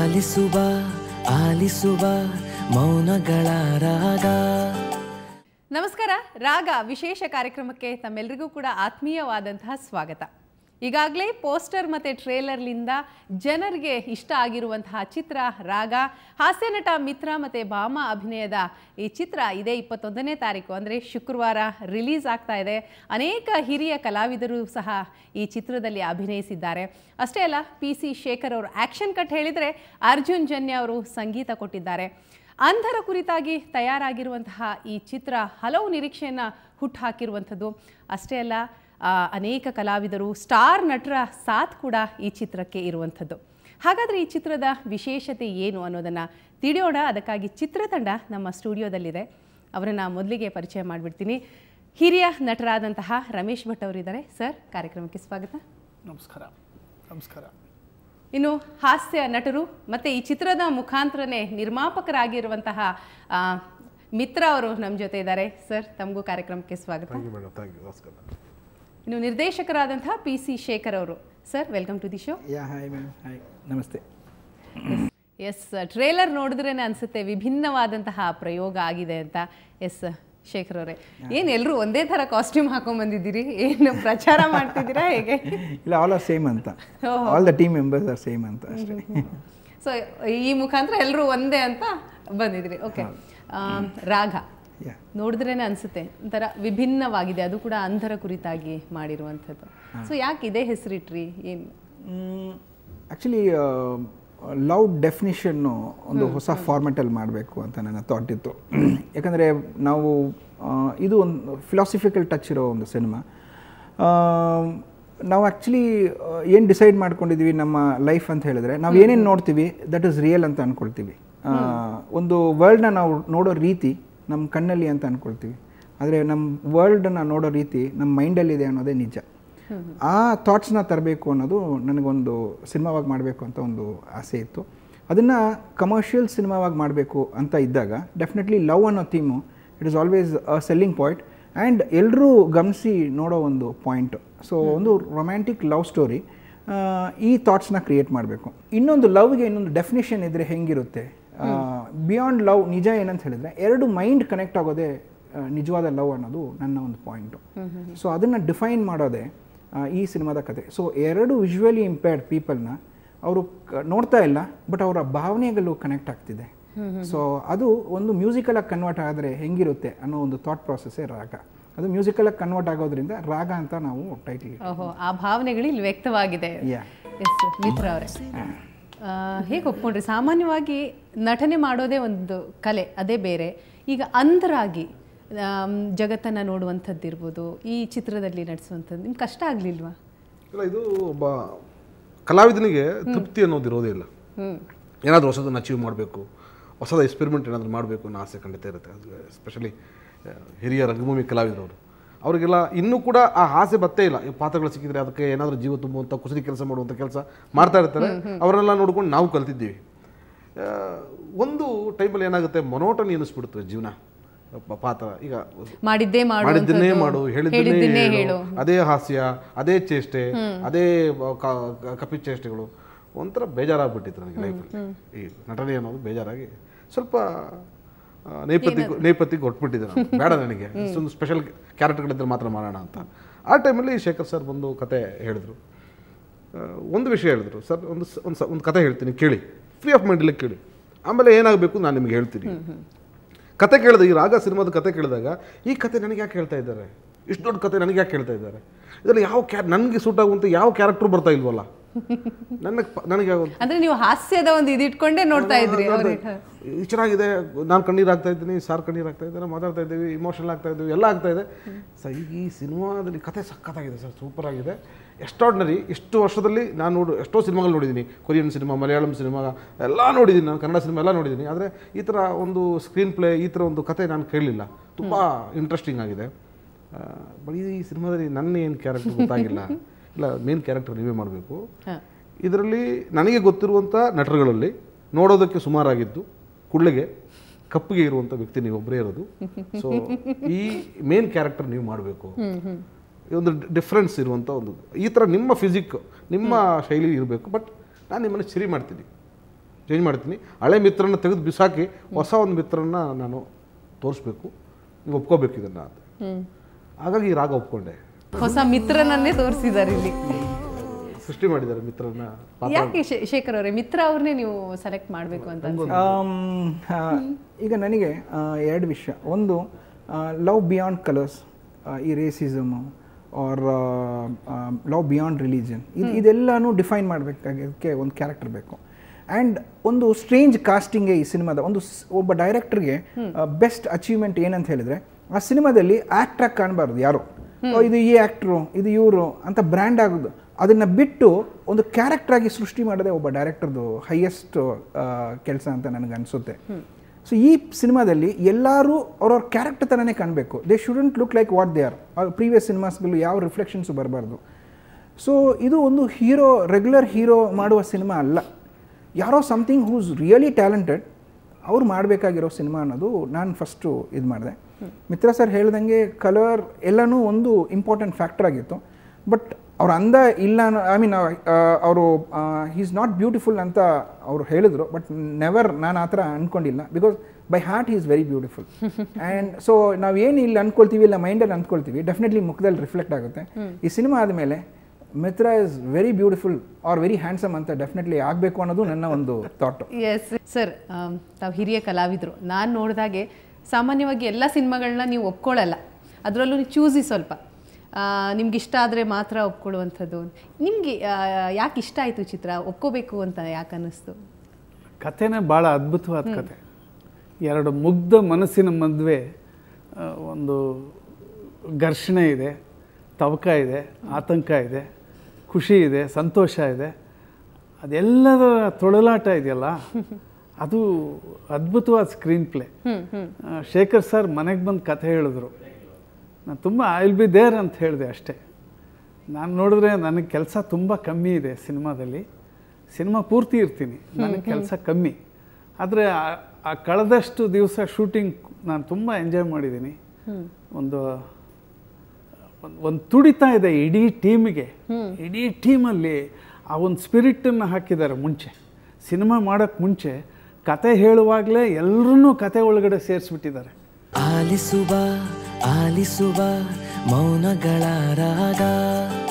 ಆಲಿಸುವ ಆಲಿಸುವ ಮೌನಗಳ ರಾಗ ನಮಸ್ಕಾರ ರಾಗ ವಿಶೇಷ ಕಾರ್ಯಕ್ರಮಕ್ಕೆ ತಮ್ಮೆಲ್ಲರಿಗೂ ಕೂಡ ಆತ್ಮೀಯವಾದಂತಹ ಸ್ವಾಗತ ಈಗಾಗಲೇ ಪೋಸ್ಟರ್ ಮತ್ತು ಟ್ರೇಲರ್ಲಿಂದ ಜನರಿಗೆ ಇಷ್ಟ ಆಗಿರುವಂತಹ ಚಿತ್ರ ರಾಗ ಹಾಸ್ಯ ನಟ ಮಿತ್ರ ಮತ್ತು ಭಾಮ ಅಭಿನಯದ ಈ ಚಿತ್ರ ಇದೇ ಇಪ್ಪತ್ತೊಂದನೇ ತಾರೀಕು ಅಂದರೆ ಶುಕ್ರವಾರ ರಿಲೀಸ್ ಆಗ್ತಾ ಇದೆ ಅನೇಕ ಹಿರಿಯ ಕಲಾವಿದರು ಸಹ ಈ ಚಿತ್ರದಲ್ಲಿ ಅಭಿನಯಿಸಿದ್ದಾರೆ ಅಷ್ಟೇ ಅಲ್ಲ ಪಿ ಸಿ ಶೇಖರ್ ಅವರು ಆ್ಯಕ್ಷನ್ ಕಟ್ ಹೇಳಿದರೆ ಅರ್ಜುನ್ ಜನ್ಯ ಅವರು ಸಂಗೀತ ಕೊಟ್ಟಿದ್ದಾರೆ ಅಂಧರ ಕುರಿತಾಗಿ ತಯಾರಾಗಿರುವಂತಹ ಈ ಚಿತ್ರ ಹಲವು ನಿರೀಕ್ಷೆಯನ್ನು ಹುಟ್ಟುಹಾಕಿರುವಂಥದ್ದು ಅಷ್ಟೇ ಅಲ್ಲ ಆ, ಅನೇಕ ಕಲಾವಿದರು ಸ್ಟಾರ್ ನಟರ ಸಾಥ್ ಕೂಡ ಈ ಚಿತ್ರಕ್ಕೆ ಇರುವಂಥದ್ದು ಹಾಗಾದರೆ ಈ ಚಿತ್ರದ ವಿಶೇಷತೆ ಏನು ಅನ್ನೋದನ್ನು ತಿಳಿಯೋಣ ಅದಕ್ಕಾಗಿ ಚಿತ್ರತಂಡ ನಮ್ಮ ಸ್ಟುಡಿಯೋದಲ್ಲಿದೆ ಅವರನ್ನು ಮೊದಲಿಗೆ ಪರಿಚಯ ಮಾಡಿಬಿಡ್ತೀನಿ ಹಿರಿಯ ನಟರಾದಂತಹ ರಮೇಶ್ ಭಟ್ ಅವರಿದ್ದಾರೆ ಸರ್ ಕಾರ್ಯಕ್ರಮಕ್ಕೆ ಸ್ವಾಗತ ನಮಸ್ಕಾರ ನಮಸ್ಕಾರ ಇನ್ನು ಹಾಸ್ಯ ನಟರು ಮತ್ತು ಈ ಚಿತ್ರದ ಮುಖಾಂತರನೇ ನಿರ್ಮಾಪಕರಾಗಿರುವಂತಹ ಆ, ಮಿತ್ರ ಅವರು ನಮ್ಮ ಜೊತೆ ಇದ್ದಾರೆ ಸರ್ ತಮಗೂ ಕಾರ್ಯಕ್ರಮಕ್ಕೆ ಸ್ವಾಗತ thank you madam thank you ನಮಸ್ಕಾರ ಇನ್ನು ನಿರ್ದೇಶಕರಾದಂತಹ ಪಿ ಸಿ ಶೇಖರ್ ಅವರು sir welcome to the show yeah hi madam hi ನಮಸ್ತೆ ಎಸ್ ಟ್ರೇಲರ್ ನೋಡಿದ್ರೇ ಅನಿಸುತ್ತೆ ವಿಭಿನ್ನವಾದಂತಹ ಪ್ರಯೋಗ ಆಗಿದೆ ಅಂತ ಎಸ್ ಶೇಖರ್ ಅವರೇ ಏನು ಎಲ್ಲರೂ ಒಂದೇ ಥರ ಕಾಸ್ಟ್ಯೂಮ್ ಹಾಕೊಂಡ್ ಬಂದಿದ್ದೀರಿ ಏನು ಪ್ರಚಾರ ಮಾಡ್ತಿದ್ದೀರಾ ಹೇಗೆ ಇಲ್ಲ ಆಲ್ ಆರ್ ಸೇಮ್ ಅಂತ all the team members are same ಅಂತ ಅಷ್ಟೇ ಸೊ ಈ ಮುಖಾಂತರ ಎಲ್ಲರೂ ಒಂದೇ ಅಂತ ಬಂದಿದ್ರಿ ಓಕೆ ರಾಗ ಯಾ ನೋಡಿದ್ರೇನೆ ಅನ್ಸುತ್ತೆ ಒಂಥರ ವಿಭಿನ್ನವಾಗಿದೆ ಅದು ಕೂಡ ಅಂಧರ ಕುರಿತಾಗಿ ಮಾಡಿರುವಂಥದ್ದು ಸೊ ಯಾಕೆ ಇದೇ ಹೆಸರಿಟ್ರಿ ಏನು ಆ್ಯಕ್ಚುಲಿ ಲವ್ ಡೆಫಿನಿಷನ್ನು ಒಂದು ಹೊಸ ಫಾರ್ಮೆಟಲ್ಲಿ ಮಾಡಬೇಕು ಅಂತ ನನ್ನ ಥಾಟ್ ಇತ್ತು ಯಾಕಂದರೆ ನಾವು ಆ, ಇದು ಒಂದು ಫಿಲಾಸಫಿಕಲ್ ಟಚ್ ಇರೋ ಒಂದು ಸಿನಿಮಾ ನಾವು ಆ್ಯಕ್ಚುಲಿ ಏನು ಡಿಸೈಡ್ ಮಾಡ್ಕೊಂಡಿದ್ದೀವಿ ನಮ್ಮ ಲೈಫ್ ಅಂತ ಹೇಳಿದ್ರೆ ನಾವು ಏನೇನು ನೋಡ್ತೀವಿ ದಟ್ ಇಸ್ ರಿಯಲ್ ಅಂತ ಅಂದ್ಕೊಳ್ತೀವಿ ಆ, ಒಂದು ವರ್ಲ್ಡ್ನ ನಾವು ನೋಡೋ ರೀತಿ ನಮ್ಮ ಕಣ್ಣಲ್ಲಿ ಅಂತ ಅಂದ್ಕೊಳ್ತೀವಿ ಆದರೆ ನಮ್ಮ ವರ್ಲ್ಡನ್ನ ನೋಡೋ ರೀತಿ ನಮ್ಮ ಮೈಂಡಲ್ಲಿದೆ ಅನ್ನೋದೇ ನಿಜ ಆ ಥಾಟ್ಸ್ನ ತರಬೇಕು ಅನ್ನೋದು ನನಗೊಂದು ಸಿನಿಮಾವಾಗಿ ಮಾಡಬೇಕು ಅಂತ ಒಂದು ಆಸೆ ಇತ್ತು ಅದನ್ನು ಕಮರ್ಷಿಯಲ್ ಸಿನಿಮಾವಾಗಿ ಮಾಡಬೇಕು ಅಂತ ಇದ್ದಾಗ ಡೆಫಿನೆಟ್ಲಿ ಲವ್ ಅನ್ನೋ theme it is always a selling point and ಎಲ್ಲರೂ ಗಮನಿಸಿ ನೋಡೋ ಒಂದು ಪಾಯಿಂಟ್ ಸೊ ಒಂದು ರೊಮ್ಯಾಂಟಿಕ್ ಲವ್ ಸ್ಟೋರಿ ಈ ಥಾಟ್ಸ್ನ ಕ್ರಿಯೇಟ್ ಮಾಡಬೇಕು ಇನ್ನೊಂದು ಲವ್ಗೆ ಇನ್ನೊಂದು ಡೆಫಿನೇಷನ್ ಇದ್ದರೆ ಹೆಂಗಿರುತ್ತೆ ಬಿಯಾಂಡ್ ಲವ್ ನಿಜ ಏನಂತ ಹೇಳಿದ್ರೆ ಎರಡು ಮೈಂಡ್ ಕನೆಕ್ಟ್ ಆಗೋದೇ ಆ, ನಿಜವಾದ ಲವ್ ಅನ್ನೋದು ನನ್ನ ಒಂದು ಪಾಯಿಂಟು ಸೊ ಅದನ್ನು ಡಿಫೈನ್ ಮಾಡೋದೇ ಆ, ಈ ಸಿನಿಮಾದ ಕತೆ ಸೊ ಎರಡು ವಿಜುವಲಿ ಇಂಪೇರ್ಡ್ ಪೀಪಲ್ನ ಅವರು ನೋಡ್ತಾ ಇಲ್ಲ ಬಟ್ ಅವರ ಭಾವನೆಗಳು ಕನೆಕ್ಟ್ ಆಗ್ತಿದೆ ಸೊ ಅದು ಒಂದು ಮ್ಯೂಸಿಕಲಾಗಿ ಕನ್ವರ್ಟ್ ಆದರೆ ಹೆಂಗಿರುತ್ತೆ ಅನ್ನೋ ಒಂದು ಥಾಟ್ ಪ್ರಾಸೆಸ್ಸೇ ರಾಗ ಅದು ಮ್ಯೂಸಿಕಲಾಗಿ ಕನ್ವರ್ಟ್ ಆಗೋದ್ರಿಂದ ರಾಗ ಅಂತ ನಾವು ಟೈಟ್ಲ್ ಓಹೋ ಆ ಭಾವನೆಗಳು ಇಲ್ಲಿ ವ್ಯಕ್ತವಾಗಿದೆ ಯಾ ಎಸ್ ಮಿತ್ರ ಅವರೇ ಹೇಗೆ ಒಪ್ಕೊಂಡ್ರಿ ಸಾಮಾನ್ಯವಾಗಿ ನಟನೆ ಮಾಡೋದೇ ಒಂದು ಕಲೆ ಅದೇ ಬೇರೆ ಈಗ ಅಂಧರಾಗಿ ಆಮ್, ಜಗತ್ತನ್ನ ನೋಡುವಂಥದ್ದಿರ್ಬೋದು ಈ ಚಿತ್ರದಲ್ಲಿ ನಟಿಸುವಂಥದ್ದು ನಿಮ್ಗೆ ಕಷ್ಟ ಆಗಲಿಲ್ವಾ ಇಲ್ಲ ಇದು ಒಬ್ಬ ಕಲಾವಿದನಿಗೆ ತೃಪ್ತಿ ಅನ್ನೋದು ಇರೋದೇ ಇಲ್ಲ ಏನಾದರೂ ಹೊಸದನ್ನು ಅಚೀವ್ ಮಾಡಬೇಕು ಹೊಸದ ಎಕ್ಸ್ಪೆರಿಮೆಂಟ್ ಏನಾದರೂ ಮಾಡಬೇಕು ಅನ್ನೋ ಆಸೆ ಖಂಡಿತ ಇರುತ್ತೆ ಅದು ಎಸ್ಪೆಷಲಿ ಹಿರಿಯ ರಂಗಭೂಮಿ ಕಲಾವಿದರವರು ಅವರಿಗೆಲ್ಲ ಇನ್ನೂ ಕೂಡ ಆ ಆಸೆ ಬತ್ತೇ ಇಲ್ಲ ಈ ಪಾತ್ರಗಳು ಸಿಕ್ಕಿದ್ರೆ ಅದಕ್ಕೆ ಏನಾದರೂ ಜೀವ ತುಂಬುವಂಥ ಕುಸರಿ ಕೆಲಸ ಮಾಡುವಂಥ ಕೆಲಸ ಮಾಡ್ತಾ ಇರ್ತಾರೆ ಅವರೆಲ್ಲ ನೋಡ್ಕೊಂಡು ನಾವು ಕಲ್ತಿದ್ದೀವಿ ಆ, ಒಂದು ಟೈಮಲ್ಲಿ ಏನಾಗುತ್ತೆ ಮೊನೋಟನಿ ಅನ್ನಿಸ್ಬಿಡುತ್ತೆ ಜೀವನ ಪ- ಪಾತ್ರ ಈಗ ಮಾಡಿದ್ದೇ ಮಾಡು ಮಾಡಿದ್ದನ್ನೇ ಅಂಥದ್ದು, ಮಾಡು ಹೇಳಿದ್ದನ್ನೇ ಹೇಳಿದ್ದನ್ನೇ ಹೇಳು ಹೇಳು ಅದೇ ಹಾಸ್ಯ ಅದೇ ಚೇಷ್ಟೆ ಅದೇ ಬ- ಕ- ಕ- ಕಪಿ ಚೇಷ್ಟೆಗಳು ಒಂಥರ ಬೇಜಾರಾಗ್ಬಿಟ್ಟಿತ್ತು ನನಗೆ ಲೈಫಲ್ಲಿ ಈ ನಟನೆ ಅನ್ನೋದು ಬೇಜಾರಾಗಿ ಸ್ವಲ್ಪ ಆ, ನೇಪಥ್ಯಕ್ಕೆ ನೇಪಥ್ಯಕ್ಕೆ ಹೊಟ್ಬಿಟ್ಟಿದ್ದೆ ನಾನು ಬೇಡ ನನಗೆ ಇಷ್ಟೊಂದು ಸ್ಪೆಷಲ್ ಕ್ಯಾರೆಕ್ಟರ್ಗಳಿದ್ರೆ ಮಾತ್ರ ಮಾಡೋಣ ಅಂತ ಆ ಟೈಮಲ್ಲಿ ಶೇಖರ್ ಸರ್ ಬಂದು ಕತೆ ಹೇಳಿದ್ರು ಆ, ಒಂದು ವಿಷಯ ಹೇಳಿದ್ರು ಸರ್ ಒಂದು ಸ- ಒಂದು ಸ- ಒಂದು ಕತೆ ಹೇಳ್ತೀನಿ ಕೇಳಿ ಫ್ರೀ ಆಫ್ ಮೈಂಡಲ್ಲಿ ಕೇಳಿ ಆಮೇಲೆ ಏನಾಗಬೇಕು ನಾನು ನಿಮಗೆ ಹೇಳ್ತೀನಿ ಕತೆ ಕೇಳಿದ ಈ ರಾಗ ಸಿನಿಮಾದ ಕತೆ ಕೇಳಿದಾಗ ಈ ಕತೆ ನನಗೆ ಯಾಕೆ ಹೇಳ್ತಾ ಇದ್ದಾರೆ ಇಷ್ಟು ದೊಡ್ಡ ಕತೆ ನನಗೆ ಯಾಕೆ ಹೇಳ್ತಾ ಇದ್ದಾರೆ ಇದರಲ್ಲಿ ಯಾವ ಕ್ಯಾ ನನಗೆ ಸೂಟ್ ಆಗುವಂಥ ಯಾವ ಕ್ಯಾರೆಕ್ಟರ್ ಬರ್ತಾ ಇಲ್ವಲ್ಲ ನನಗೆ ಪ- ನನಗೆ ಯಾವ- ಅಂದ್ರೆ ನೀವು ಹಾಸ್ಯದ ಒಂದು ಇದಿಟ್ಕೊಂಡೇ ನೋಡ್ತಾ ಇದ್ರಿ ಅವ್ರಿಗೆ ಇದು ಚೆನ್ನಾಗಿದೆ ನಾನು ಕಣ್ಣೀರು ಆಗ್ತಾ ಇದ್ದೀನಿ ಸಾರ್ ಕಣ್ಣೀರು ಆಗ್ತಾ ಇದ್ದಾರೆ ಮಾತಾಡ್ತಾ ಇದ್ದೀವಿ ಇಮೋಷನಲ್ ಆಗ್ತಾ ಇದ್ದೀವಿ ಎಲ್ಲ ಆಗ್ತಾ ಇದೆ ಸರ್ ಈಗ ಈ ಸಿನಿಮಾದಲ್ಲಿ ಕತೆ ಸಖತ್ತಾಗಿದೆ ಸರ್ ಸೂಪರ್ ಆಗಿದೆ ಎಕ್ಸ್ಟ್ರಾರ್ಡ್ನರಿ ಇಷ್ಟು ವರ್ಷದಲ್ಲಿ ನಾನು ನೋಡು ಎಷ್ಟೋ ಸಿನಿಮಾಗಳು ನೋಡಿದ್ದೀನಿ ಕೊರಿಯನ್ ಸಿನಿಮಾ ಮಲಯಾಳಂ ಸಿನಿಮಾ ಎಲ್ಲ ನೋಡಿದ್ದೀನಿ ನಾನು ಕನ್ನಡ ಸಿನಿಮಾ ಎಲ್ಲ ನೋಡಿದ್ದೀನಿ ಆದರೆ ಈ ಥರ ಒಂದು ಸ್ಕ್ರೀನ್ ಪ್ಲೇ ಈ ಥರ ಒಂದು ಕತೆ ನಾನು ಕೇಳಲಿಲ್ಲ ತುಂಬ ಇಂಟ್ರೆಸ್ಟಿಂಗ್ ಆಗಿದೆ ಬಟ್ ಈ ಸಿನಿಮಾದಲ್ಲಿ ನನ್ನ ಏನು ಕ್ಯಾರೆಕ್ಟರ್ ಗೊತ್ತಾಗಿಲ್ಲ ಇಲ್ಲ ಮೇನ್ ಕ್ಯಾರೆಕ್ಟರ್ ನೀವೇ ಮಾಡಬೇಕು ಇದರಲ್ಲಿ ನನಗೆ ಗೊತ್ತಿರುವಂಥ ನಟರುಗಳಲ್ಲಿ ನೋಡೋದಕ್ಕೆ ಸುಮಾರಾಗಿದ್ದು ಕುಳ್ಳಿಗೆ ಕಪ್ಪಿಗೆ ಇರುವಂಥ ವ್ಯಕ್ತಿ ನೀವು ಒಬ್ಬರೇ ಇರೋದು ಸೊ ಈ ಮೇನ್ ಕ್ಯಾರೆಕ್ಟರ್ ನೀವು ಮಾಡಬೇಕು ಒಂದು ಡಿಫ್ರೆನ್ಸ್ ಇರುವಂಥ ಒಂದು ಈ ಥರ ನಿಮ್ಮ ಫಿಸಿಕ್ ನಿಮ್ಮ ಶೈಲಿ ಇರಬೇಕು ಬಟ್ ನಾನು ನಿಮ್ಮನ್ನು ಸಿರಿ ಮಾಡ್ತೀನಿ ಚೇಂಜ್ ಮಾಡ್ತೀನಿ ಹಳೆ ಮಿತ್ರನ ತೆಗೆದು ಬಿಸಾಕಿ ಹೊಸ ಒಂದು ಮಿತ್ರನ ನಾನು ತೋರಿಸ್ಬೇಕು ನೀವು ಒಪ್ಕೋಬೇಕು ಇದನ್ನು ಅಂತ ಹ್ಮ್ ಹಾಗಾಗಿ ಈ ರಾಗ ಒಪ್ಕೊಂಡೆ ಹೊಸ ಮಿತ್ರನನ್ನೇ ತೋರಿಸಿದ್ದಾರೆ ಇಲ್ಲಿ ಸೃಷ್ಟಿ ಮಾಡಿದ್ದಾರೆ ಮಿತ್ರನ ಯಾಕೆ ಶೇ- ಶೇಖರ್ ಅವರೇ ಮಿತ್ರ ಅವ್ರನ್ನೇ ನೀವು ಸೆಲೆಕ್ಟ್ ಮಾಡಬೇಕು ಅಂತ ಅನ್ಸುತ್ತೆ? ಆಮ್, ಆ, ಈಗ ನನಗೆ ಆ, ಎರಡು ವಿಷಯ ಒಂದು ಲವ್ ಬಿಯಾಂಡ್ ಕಲರ್ಸ್ ಈ racism or love beyond religion ಇದು ಇದೆಲ್ಲನೂ ಡಿಫೈನ್ ಮಾಡಬೇಕಾಗಕ್ಕೆ ಒಂದು ಕ್ಯಾರೆಕ್ಟರ್ ಬೇಕು ಆ್ಯಂಡ್ ಒಂದು ಸ್ಟ್ರೇಂಜ್ ಕಾಸ್ಟಿಂಗ್ಗೆ ಈ ಸಿನಿಮಾದ ಒಂದು ಸ್- ಒಬ್ಬ ಡೈರೆಕ್ಟರ್ಗೆ ಬೆಸ್ಟ್ ಅಚೀವ್ಮೆಂಟ್ ಏನಂತ ಹೇಳಿದ್ರೆ ಆ ಸಿನಿಮಾದಲ್ಲಿ ಆ್ಯಕ್ಟ್ರಾಗಿ ಕಾಣಬಾರ್ದು ಯಾರು ಓ, ಇದು ಈ ಆ್ಯಕ್ಟ್ರು ಇದು ಇವರು ಅಂತ ಬ್ರ್ಯಾಂಡ್ ಆಗೋದು ಅದನ್ನು ಬಿಟ್ಟು ಒಂದು ಕ್ಯಾರೆಕ್ಟರ್ ಆಗಿ ಸೃಷ್ಟಿ ಮಾಡೋದೇ ಒಬ್ಬ ಡೈರೆಕ್ಟರ್ದು ಹೈಯೆಸ್ಟ್ ಕೆಲಸ ಅಂತ ನನಗೆ ಅನಿಸುತ್ತೆ ಸೊ ಈ ಸಿನಿಮಾದಲ್ಲಿ ಎಲ್ಲರೂ ಅವ್ರವ್ರ ಕ್ಯಾರೆಕ್ಟರ್ ಥರನೇ ಕಾಣಬೇಕು they shouldn't look like what they are previous ಸಿನಿಮಾಸ್ಗಳು ಯಾವ ರಿಫ್ಲೆಕ್ಷನ್ಸು ಬರಬಾರ್ದು ಸೊ ಇದು ಒಂದು ಹೀರೋ ರೆಗ್ಯುಲರ್ ಹೀರೋ ಮಾಡುವ ಸಿನಿಮಾ ಅಲ್ಲ ಯಾರೋ ಸಮಥಿಂಗ್ ಹೂಸ್ ರಿಯಲಿ ಟ್ಯಾಲೆಂಟೆಡ್ ಅವ್ರು ಮಾಡಬೇಕಾಗಿರೋ ಸಿನಿಮಾ ಅನ್ನೋದು ನಾನು ಫಸ್ಟು ಇದು ಮಾಡಿದೆ ಮಿತ್ರ ಸರ್ ಹೇಳ್ದಂಗೆ ಕಲರ್ ಎಲ್ಲನೂ ಒಂದು ಇಂಪಾರ್ಟೆಂಟ್ ಫ್ಯಾಕ್ಟರ್ ಆಗಿತ್ತು ಬಟ್ ಅವ್ರ ಅಂದ ಇಲ್ಲ ಐ ಮೀನ್ ಅವರು ಈಸ್ ನಾಟ್ ಬ್ಯೂಟಿಫುಲ್ ಅಂತ ಅವರು ಹೇಳಿದ್ರು ಬಟ್ ನೆವರ್ ನಾನು ಆ ಥರ ಅಂದ್ಕೊಂಡಿಲ್ಲ because by heart is very beautiful and so ನಾವು ಏನು ಇಲ್ಲಿ ಅಂದ್ಕೊಳ್ತೀವಿ ಇಲ್ಲ ಮೈಂಡಲ್ಲಿ ಅಂದ್ಕೊಳ್ತೀವಿ ಡೆಫಿನೆಟ್ಲಿ ಮುಖದಲ್ಲಿ ರಿಫ್ಲೆಕ್ಟ್ ಆಗುತ್ತೆ ಈ ಸಿನಿಮಾ ಆದಮೇಲೆ Mitra is very beautiful or very handsome ಅಂತ ಡೆಫಿನೆಟ್ಲಿ ಆಗಬೇಕು ಅನ್ನೋದು ನನ್ನ ಒಂದು ಥಾಟು ಎಸ್ ಸರ್ ತಾವು ಹಿರಿಯ ಕಲಾವಿದರು ನಾನು ನೋಡಿದಾಗೆ ಸಾಮಾನ್ಯವಾಗಿ ಎಲ್ಲ ಸಿನಿಮಾಗಳನ್ನ ನೀವು ಒಪ್ಕೊಳ್ಳಲ್ಲ ಅದರಲ್ಲೂ ನೀವು ಚೂಸಿ ಸ್ವಲ್ಪ ನಿಮ್ಗೆ ಇಷ್ಟ ಆದರೆ ಮಾತ್ರ ಒಪ್ಕೊಳ್ಳುವಂಥದ್ದು ನಿಮಗೆ ಯಾಕೆ ಇಷ್ಟ ಆಯಿತು ಚಿತ್ರ ಒಪ್ಕೋಬೇಕು ಅಂತ ಯಾಕೆ ಅನ್ನಿಸ್ತು ಕಥೆನೇ ಭಾಳ ಅದ್ಭುತವಾದ ಕತೆ ಎರಡು ಮುಗ್ಧ ಮನಸ್ಸಿನ ಮದುವೆ ಆ, ಒಂದು ಘರ್ಷಣೆ ಇದೆ ತವಕ ಇದೆ ಆತಂಕ ಇದೆ ಖುಷಿ ಇದೆ ಸಂತೋಷ ಇದೆ ಅದೆಲ್ಲದರ ತೊಳಲಾಟ ಇದೆಯಲ್ಲ ಅದು ಅದ್ಭುತವಾದ ಸ್ಕ್ರೀನ್ ಪ್ಲೇ ಶೇಖರ್ ಸರ್ ಮನೆಗೆ ಬಂದು ಕಥೆ ಹೇಳಿದ್ರು ನಾನು ತುಂಬ ಐ ವಿಲ್ ಬಿ ದೇರ್ ಅಂತ ಹೇಳಿದೆ ಅಷ್ಟೇ ನಾನು ನೋಡಿದ್ರೆ ನನಗೆ ಕೆಲಸ ತುಂಬ ಕಮ್ಮಿ ಇದೆ ಸಿನಿಮಾದಲ್ಲಿ ಸಿನಿಮಾ ಪೂರ್ತಿ ಇರ್ತೀನಿ ನನಗೆ ಕೆಲಸ ಕಮ್ಮಿ ಆದರೆ ಆ- ಆ ಕಳೆದಷ್ಟು ದಿವಸ ಶೂಟಿಂಗ್ ನಾನು ತುಂಬ ಎಂಜಾಯ್ ಮಾಡಿದ್ದೀನಿ ಒಂದು ಒಂದ್- ಒಂದು ತುಡಿತಾ ಇದೆ ಇಡೀ ಟೀಮಿಗೆ ಇಡೀ ಟೀಮಲ್ಲಿ ಆ ಒಂದು ಸ್ಪಿರಿಟನ್ನು ಹಾಕಿದ್ದಾರೆ ಮುಂಚೆ ಸಿನಿಮಾ ಮಾಡೋಕ್ಕೆ ಮುಂಚೆ ಕತೆ ಹೇಳುವಾಗಲೇ ಎಲ್ಲರನ್ನೂ ಕತೆ ಒಳಗಡೆ ಸೇರಿಸ್ಬಿಟ್ಟಿದ್ದಾರೆ ಆಲಿಸುವ ಆಲಿಸುವ ಮೌನಗಳ ರಾಗ